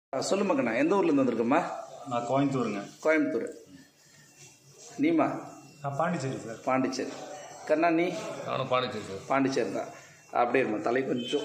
ஆ, சொல்லுமா கண்ணா எந்த ஊர்லேருந்து வந்திருக்கம்மா நான் கோயம்புத்தூருங்க கோயம்புத்தூர் நீமா நான் பாண்டிச்சேரி சார் பாண்டிச்சேரி கண்ணா நீ நானும் பாண்டிச்சேரி சார் பாண்டிச்சேரி தான் அப்படியே இருமா தலை கொஞ்சம்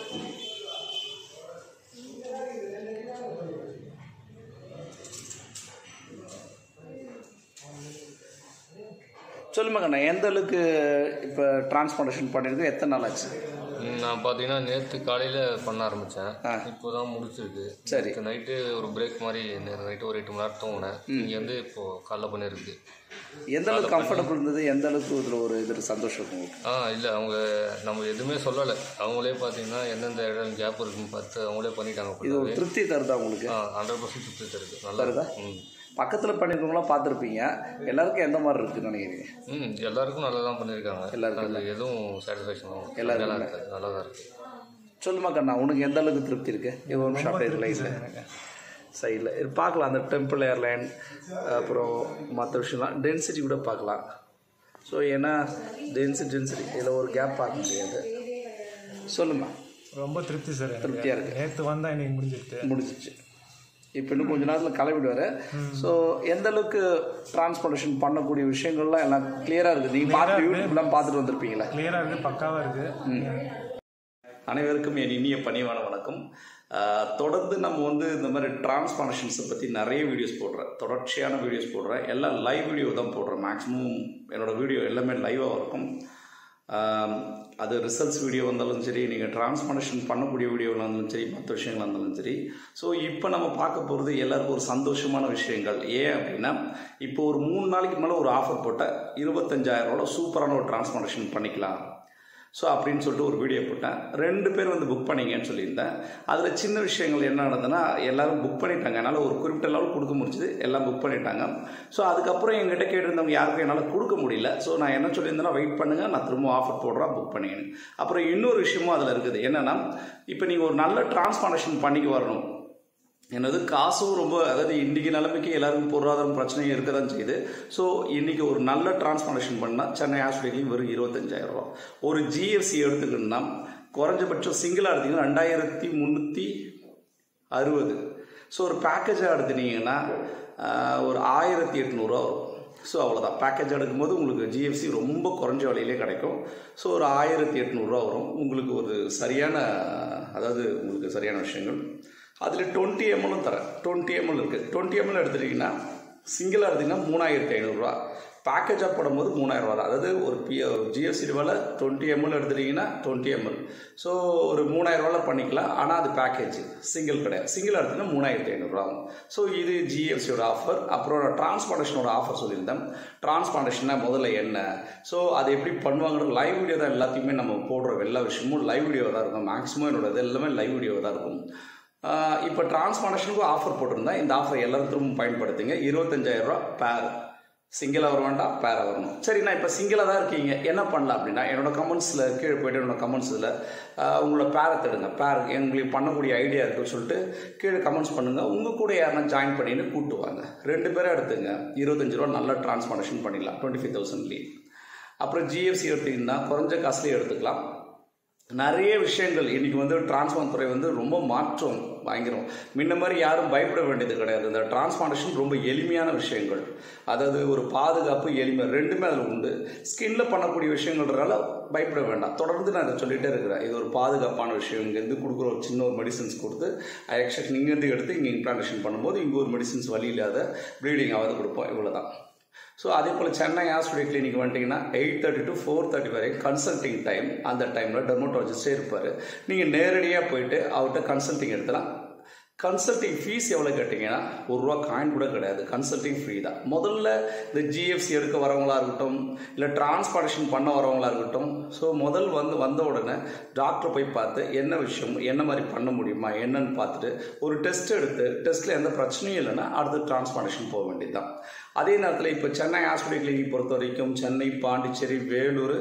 சொல்லுமா கண்ணா எந்த அளவுக்கு இப்போ டிரான்ஸ்போர்டேஷன் பண்ணியிருக்கோம் எத்தனை நாள் ஆச்சு ம், நான் பார்த்தீங்கன்னா நேற்று காலையில் பண்ண ஆரம்பித்தேன் ஆ. இப்போ தான் முடிச்சிருக்கு சரி. நைட்டு ஒரு பிரேக் மாதிரி நேற்று நைட்டு ஒரு எட்டு மணி நேரம் தூங்கினேன் இங்கே வந்து இப்போது காலைல பண்ணியிருக்கு எந்த அளவுக்கு கம்ஃபர்டபுள் இருந்தது எந்த அளவுக்கு இதில் ஒரு இது சந்தோஷம் இருக்கும் உங்களுக்கு ஆ இல்லை அவங்க நம்ம எதுவுமே சொல்லலை அவங்களே பார்த்தீங்கன்னா எந்தெந்த இடம் கேப் இருக்குன்னு பார்த்து அவங்களே பண்ணிட்டாங்க இது ஒரு திருப்தி தருதா உங்களுக்கு ஆ ஹண்ட்ரட் பர்சன்ட் திருப்தி தருது நல்லா தருதா? இருக்கு. ம் பக்கத்தில் பண்ணியிருக்கவங்களாம் பார்த்துருப்பீங்க எல்லாருக்கும் எந்த மாதிரி இருக்குன்னு நினைக்கிறீங்க ம் எல்லாருக்கும் நல்லா தான் பண்ணியிருக்காங்க எல்லாருக்கும் அது எதுவும் சாட்டிஸ்ஃபேக்ஷன் எல்லாருக்கும் நல்லா இருக்குது நல்லா தான் இருக்குது சொல்லுமா கண்ணா உனக்கு எந்த அளவுக்கு திருப்தி இருக்கு இது ஒரு நிமிஷம் அப்படியே லைட்டில் சைடில் இது பார்க்கலாம் அந்த டெம்பிள் ஏர்லைன் அப்புறம் மற்ற விஷயம்லாம் டென்சிட்டி கூட பார்க்கலாம் ஸோ ஏன்னா டென்சிட்டி டென்சிட்டி இதில் ஒரு கேப் பார்க்க முடியாது சொல்லுமா ரொம்ப திருப்தி சார் எனக்கு திருப்தியாக இருக்கு நேற்று வந்தால் இன்னைக்கு முடிஞ்சிருக்கு முடிஞ்சிச்சு இப்போ இன்னும் கொஞ்ச நேரத்தில் கிளம்பிடுவார் ஸோ எந்த அளவுக்கு டிரான்ஸ்போர்ட்டேஷன் பண்ணக்கூடிய விஷயங்கள்லாம் எல்லாம் கிளியராக இருக்குது நீங்கள் பார்த்து யூடியூப்லாம் பார்த்துட்டு வந்திருப்பீங்களா கிளியராக இருக்குது பக்காவாக இருக்குது அனைவருக்கும் என் இனிய பணிவான வணக்கம் ஆஹ் தொடர்ந்து நம்ம வந்து இந்த மாதிரி டிரான்ஸ்பார்மேஷன்ஸை பற்றி நிறைய வீடியோஸ் போடுறேன் தொடர்ச்சியான வீடியோஸ் போடுறேன் எல்லாம் லைவ் வீடியோ தான் போடுறேன் மேக்ஸிமம் என்னோட வீடியோ எல்லாமே லைவாக இருக்கும் ஆஹ் அது ரிசல்ட்ஸ் வீடியோ வந்தாலும் சரி நீங்கள் டிரான்ஸ்பார்மேஷன் பண்ணக்கூடிய வீடியோவில் இருந்தாலும் சரி மற்ற விஷயங்கள் இருந்தாலும் சரி ஸோ இப்போ நம்ம பார்க்க போகிறது எல்லாருக்கும் ஒரு சந்தோஷமான விஷயங்கள் ஏன் அப்படின்னா இப்போ ஒரு மூணு நாளைக்கு மேலே ஒரு ஆஃபர் போட்ட இருபத்தஞ்சாயிரம் சூப்பரான ஒரு டிரான்ஸ்பார்மேஷன் பண்ணிக்கலாம் ஸோ அப்படின்னு சொல்லிட்டு ஒரு வீடியோ போட்டேன் ரெண்டு பேர் வந்து புக் பண்ணீங்கன்னு சொல்லியிருந்தேன் அதில் சின்ன விஷயங்கள் என்ன நடந்ததுன்னா எல்லாரும் புக் பண்ணிட்டாங்க என்னால் ஒரு குறிப்பிட்ட லெவல் கொடுக்க முடிஞ்சுது எல்லாம் புக் பண்ணிட்டாங்க ஸோ அதுக்கப்புறம் எங்கிட்ட கேட்டிருந்தவங்க யாருக்கும் என்னால் கொடுக்க முடியல ஸோ நான் என்ன சொல்லியிருந்தேன்னா வெயிட் பண்ணுங்கள் நான் திரும்ப ஆஃபர் போடுறேன் புக் பண்ணிக்கணும் அப்புறம் இன்னொரு விஷயமும் அதில் இருக்குது என்னென்னா இப்போ நீங்கள் ஒரு நல்ல டிரான்ஸ்பார்மேஷன் பண்ணிக்கு வரணும் என்னது காசும் ரொம்ப அதாவது இன்றைக்கி நிலைமைக்கு எல்லாருக்கும் பொருளாதாரம் பிரச்சனையும் இருக்க தான் செய்யுது ஸோ இன்றைக்கி ஒரு நல்ல டிரான்ஸ்பார்மேஷன் பண்ணால் சென்னை ஹாஸ்பிட்டலையும் வெறும் இருபத்தஞ்சாயிரம் ரூபா ஒரு ஜிஎஃப்சி எடுத்துக்கணும்னா குறைஞ்சபட்சம் சிங்கிளாக எடுத்தீங்கன்னா ரெண்டாயிரத்தி முந்நூற்றி அறுபது ஸோ ஒரு பேக்கேஜாக எடுத்துனீங்கன்னா ஆஹ், ஒரு ஆயிரத்தி எட்நூறுரூவா வரும் ஸோ அவ்வளோதான் பேக்கேஜ் எடுக்கும்போது உங்களுக்கு ஜிஎஃப்சி ரொம்ப குறைஞ்ச விலையிலே கிடைக்கும் ஸோ ஒரு ஆயிரத்தி எட்நூறுரூவா வரும் உங்களுக்கு ஒரு சரியான அதாவது உங்களுக்கு சரியான விஷயங்கள் அதில் டுவெண்ட்டி எம்எல்லும் தரேன் டுவெண்ட்டி எம்எல் இருக்குது டுவெண்ட்டி எம்எல் எடுத்துட்டிங்கன்னா சிங்கிளாக எடுத்திங்கன்னா மூணாயிரத்தி ஐநூறுரூவா பேக்கேஜாக போடும்போது மூணாயிரம் ரூபா தான் அதாவது ஒரு பி ஜிஎஸ்டி ரூபாயில் டுவெண்ட்டி எம்எல் எடுத்துட்டிங்கன்னா டுவெண்ட்டி எம்எல் ஸோ ஒரு மூணாயிரம் ரூபாயில் பண்ணிக்கலாம் ஆனால் அது பேக்கேஜ் சிங்கிள் கிடையாது சிங்கிள் எடுத்தீங்கன்னா மூணாயிரத்தி ஐநூறுரூவா ஆகும் ஸோ இது ஜிஎஃப்சியோட ஆஃபர் அப்புறம் டிரான்ஸ்பார்டேஷனோட ஆஃபர் சொல்லியிருந்தேன் டிரான்ஸ்பார்டேஷன்னா முதல்ல என்ன ஸோ அது எப்படி பண்ணுவாங்கன்ற லைவ் வீடியோ தான் எல்லாத்தையுமே நம்ம போடுற எல்லா விஷயமும் லைவ் வீடியோ தான் இருக்கும் மேக்ஸிமம் என்னோட இது எல்லாமே லைவ் வீடியோ தான் இருக்கும் ஆஹ் இப்போ டிரான்ஸ்பார்டேஷனுக்கும் ஆஃபர் போட்டிருந்தேன் இந்த ஆஃபர் எல்லாரும் திரும்ப பயன்படுத்துங்க இருபத்தஞ்சாயிரம் ரூபா பேர் சிங்கிளாக வர வேண்டாம் பேர வரணும் சரி நான் இப்போ சிங்கிளாக தான் இருக்கீங்க என்ன பண்ணலாம் அப்படின்னா என்னோட கமெண்ட்ஸில் கீழே போயிட்டு என்னோட கமெண்ட்ஸில் உங்களோட பேரை தேடுங்க பேர் எங்களுக்கு பண்ணக்கூடிய ஐடியா இருக்குன்னு சொல்லிட்டு கீழே கமெண்ட்ஸ் பண்ணுங்கள் உங்கள் கூட யாருன்னா ஜாயின் பண்ணின்னு கூப்பிட்டு வாங்க ரெண்டு பேரும் எடுத்துங்க இருபத்தஞ்சு ரூபா நல்லா டிரான்ஸ்பார்டேஷன் பண்ணிடலாம் டுவெண்ட்டி ஃபைவ் தௌசண்ட்லேயே அப்புறம் ஜிஎஃப்சி எடுத்தீங்கன்னா குறைஞ்ச காசுலேயே எடுத்துக்கலாம் நிறைய விஷயங்கள் இன்னைக்கு வந்து டிரான்ஸ்பார்ட் துறை வந்து ரொம்ப மாற்றம் வாங்கிறோம் முன்ன மாதிரி யாரும் பயப்பட வேண்டியது கிடையாது இந்த டிரான்ஸ்பார்டேஷன் ரொம்ப எளிமையான விஷயங்கள் அதாவது ஒரு பாதுகாப்பு எளிமை ரெண்டுமே அதில் உண்டு ஸ்கின்ல பண்ணக்கூடிய விஷயங்கள்ன்றனால பயப்பட வேண்டாம் தொடர்ந்து நான் இதை சொல்லிட்டே இருக்கிறேன் இது ஒரு பாதுகாப்பான விஷயம் இங்கேருந்து கொடுக்குற ஒரு சின்ன ஒரு மெடிசன்ஸ் கொடுத்து எக்ஸ்ட்ரக்ஷன் இங்கேருந்து எடுத்து இங்கே இம்ப்ளான்டேஷன் பண்ணும்போது இங்கே ஒரு மெடிசன்ஸ் வழி இல்லாத ப்ளீடிங் ஆகாத கொடுப்போம் இவ்வளோ தான் ஸோ அதே போல் சென்னை ஹாஸ்பிட்டல் கிளினிக் வந்துட்டிங்கன்னா eight thirty to four thirty வரை கன்சல்டிங் டைம் அந்த டைமில் டெர்மோட்டாலஜிஸ்டே இருப்பார் நீங்கள் நேரடியாக போயிட்டு அவர்கிட்ட கன்சல்டிங் எடுத்தலாம் கன்சல்டிங் ஃபீஸ் எவ்வளோ கேட்டிங்கன்னா ஒரு ரூபா காயின் கூட கிடையாது கன்சல்டிங் ஃப்ரீ தான் முதல்ல இந்த ஜிஎஃப்சி எடுக்க வரவங்களா இருக்கட்டும் இல்லை டிரான்ஸ்பார்டேஷன் பண்ண வரவங்களா இருக்கட்டும் ஸோ முதல் வந்து வந்த உடனே டாக்டர் போய் பார்த்து என்ன விஷயம் என்ன மாதிரி பண்ண முடியுமா என்னன்னு பார்த்துட்டு ஒரு டெஸ்ட் எடுத்து டெஸ்ட்டில் எந்த பிரச்சனையும் இல்லைன்னா அடுத்து டிரான்ஸ்பார்டேஷன் போக வேண்டியது தான் அதே நேரத்தில் இப்போ சென்னை ஹாஸ்பிட்டல் கிளினிக் பொறுத்த வரைக்கும் சென்னை பாண்டிச்சேரி வேலூர்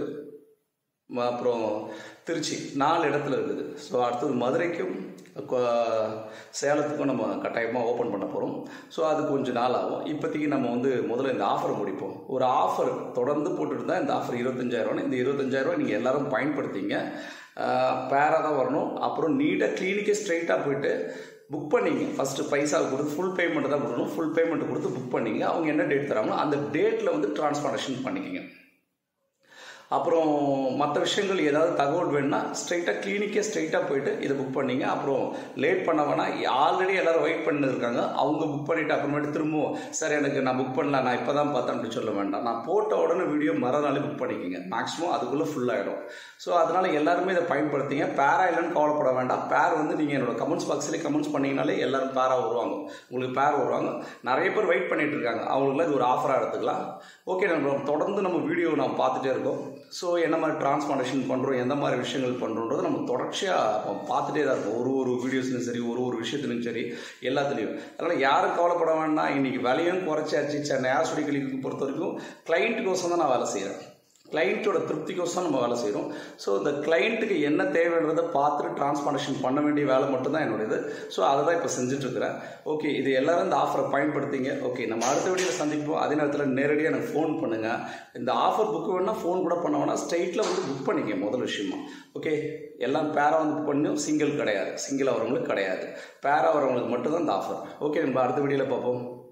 ம- அப்புறம் திருச்சி நாலு இடத்துல இருக்குது ஸோ அடுத்தது மதுரைக்கும் கொ- சேலத்துக்கும் நம்ம கட்டாயமாக ஓப்பன் பண்ண போகிறோம் ஸோ அது கொஞ்சம் நாள் ஆகும் இப்போதைக்கு நம்ம வந்து முதல்ல இந்த ஆஃபரை முடிப்போம் ஒரு ஆஃபர் தொடர்ந்து போட்டுட்டு தான் இந்த ஆஃபர் இருபத்தஞ்சாயிரம் இந்த இருபத்தஞ்சாயிரம் நீங்கள் எல்லாரும் பயன்படுத்திங்க பேராக தான் வரணும் அப்புறம் நீட்டாக கிளினிக்கே ஸ்ட்ரைட்டாக போயிட்டு புக் பண்ணிங்க ஃபஸ்ட்டு பைசா கொடுத்து ஃபுல் பேமெண்ட் தான் கொடுக்கணும் ஃபுல் பேமெண்ட் கொடுத்து புக் பண்ணிங்க அவங்க என்ன டேட் தராங்களோ அந்த டேட்டில் வந்து டிரான்ஸ்பார்டேஷன் பண்ணிக்கோங்க அப்புறம் மற்ற விஷயங்கள் ஏதாவது தகவல் வேணும்னா ஸ்ட்ரைட்டாக கிளினிக்கே ஸ்ட்ரைட்டாக போயிட்டு இதை புக் பண்ணிங்க அப்புறம் லேட் பண்ண வேணாம் ஆல்ரெடி எல்லாரும் வெயிட் பண்ணிருக்காங்க அவங்க புக் பண்ணிவிட்டு அப்புறமேட்டு திரும்பவும் சார் எனக்கு நான் புக் பண்ணல நான் இப்போ தான் பார்த்தேன் அப்படின்னு சொல்ல வேண்டாம் நான் போட்ட உடனே வீடியோ மறுநாளே புக் பண்ணிக்கோங்க மேக்ஸிமம் அதுக்குள்ளே ஃபுல் ஆகிடும் ஸோ அதனால் எல்லாருமே இதை பயன்படுத்திங்க பேரா இல்லைன்னு கவலைப்பட வேண்டாம் பேர் வந்து நீங்கள் என்னோட கமெண்ட்ஸ் பாக்ஸ்லேயே கமெண்ட்ஸ் பண்ணிங்கனாலே எல்லாரும் பேரா வருவாங்க உங்களுக்கு பேர் வருவாங்க நிறைய பேர் வெயிட் பண்ணிட்டு இருக்காங்க அவங்களுக்குலாம் இது ஒரு ஆஃபராக எடுத்துக்கலாம் ஓகே நம்ம தொடர்ந்து நம்ம வீடியோ நம்ம பார்த்துட்டே இருக்கோம் ஸோ என்ன மாதிரி டிரான்ஸ்பார்டேஷன் பண்ணுறோம் எந்த மாதிரி விஷயங்கள் பண்ணுறோன்றது நம்ம தொடர்ச்சியாக பார்த்துட்டே தான் இருக்கோம் ஒரு ஒரு வீடியோஸ்லையும் சரி ஒரு ஒரு விஷயத்துலையும் சரி எல்லாத்துலேயும் அதனால் யாரும் கவலைப்பட வேண்டாம் இன்றைக்கி விலையும் குறைச்சாச்சு சென்னை ஆஸ்வடி கிளினிக்கு பொறுத்த வரைக்கும் கிளைண்ட்டுக்கோசம் தான் நான் வேலை செய்கிறேன் கிளைண்ட்டோட திருப்திக்கோசம் நம்ம வேலை செய்கிறோம் ஸோ இந்த கிளைண்ட்டுக்கு என்ன தேவைன்றதை பார்த்துட்டு டிரான்ஸ்பார்டேஷன் பண்ண வேண்டிய வேலை மட்டும்தான் என்னோட இது ஸோ அதை தான் இப்போ செஞ்சுட்ருக்கிறேன் ஓகே இது எல்லாரும் இந்த ஆஃபரை பயன்படுத்திங்க ஓகே நம்ம அடுத்த வீடியோவில் சந்திப்போம் அதே நேரத்தில் நேரடியாக எனக்கு ஃபோன் பண்ணுங்கள் இந்த ஆஃபர் புக் வேணால் ஃபோன் கூட பண்ண வேணால் ஸ்ட்ரைட்டில் வந்து புக் பண்ணிக்க முதல் விஷயமா ஓகே எல்லாம் பேரா வந்து புக் பண்ணும் சிங்கிள் கிடையாது சிங்கிள் வரவங்களுக்கு கிடையாது பேரா வரவங்களுக்கு மட்டும்தான் இந்த ஆஃபர் ஓகே நம்ம அடுத்த வீடியோவில் பார்ப்போம்